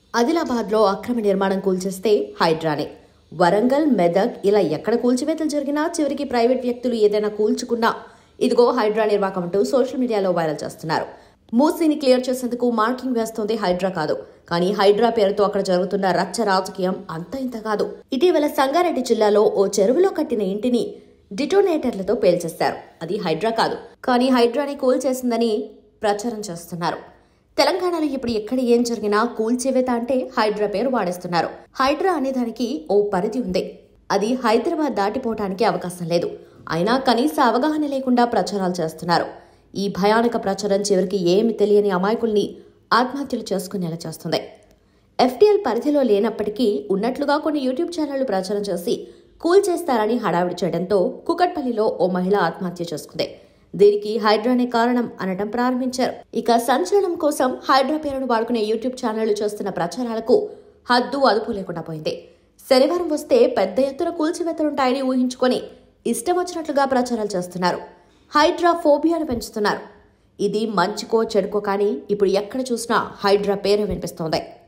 ఆదిలాబాద్లో అక్రమ నిర్మాణం కూల్చేస్తే హైడ్రానే వరంగల్ మెదక్ ఇలా ఎక్కడ కూల్చివేతలు జరిగినా చివరికి ప్రైవేట్ వ్యక్తులు ఏదైనా కూల్చుకున్నా ఇదిగో హైడ్రా నిర్వాకం అంటూ సోషల్ మీడియాలో వైరల్ చేస్తున్నారు మూసీని క్లియర్ చేసేందుకు మార్కింగ్ వేస్తోంది హైడ్రా కాదు కానీ హైడ్రా పేరుతో అక్కడ జరుగుతున్న రచ్చ రాజకీయం అంత ఇంత కాదు ఇటీవల సంగారెడ్డి జిల్లాలో ఓ చెరువులో కట్టిన ఇంటిని డిటోనేటర్లతో పేల్చేస్తారు అది హైడ్రా కాదు కానీ హైడ్రాని కూల్చేసిందని ప్రచారం చేస్తున్నారు తెలంగాణలో ఇప్పుడు ఎక్కడ ఏం జరిగినా కూల్చేవేత అంటే హైడ్రా పేరు వాడేస్తున్నారు హైడ్రా అనే దానికి ఓ పరిధి ఉంది అది హైదరాబాద్ దాటిపోవటానికి అవకాశం లేదు అయినా కనీస అవగాహన లేకుండా ప్రచారాలు చేస్తున్నారు ఈ భయానక ప్రచారం చివరికి ఏమి తెలియని అమాయకుల్ని ఆత్మహత్యలు చేసుకునేలా చేస్తుంది ఎఫ్టీఎల్ పరిధిలో లేనప్పటికీ ఉన్నట్లుగా కొన్ని యూట్యూబ్ ఛానళ్లు ప్రచారం చేసి కూల్ చేస్తారని హడావిడి చేయడంతో కుకట్పల్లిలో ఓ మహిళ ఆత్మహత్య చేసుకుంది దీనికి హైడ్రానే కారణం అనడం ప్రారంభించారు ఇక సంచలనం కోసం హైడ్రా పేరును వాడుకునే యూట్యూబ్ ఛానళ్లు చేస్తున్న ప్రచారాలకు హద్దు అదుపు లేకుండా పోయింది శనివారం వస్తే పెద్ద ఎత్తున కూల్చివేతలుంటాయని ఊహించుకొని ఇష్టం వచ్చినట్లుగా ప్రచారాలు చేస్తున్నారు హైడ్రా ఫోబియాను పెంచుతున్నారు ఇది మంచికో చెడుకో కానీ ఇప్పుడు ఎక్కడ చూసినా హైడ్రా పేరు వినిపిస్తోంది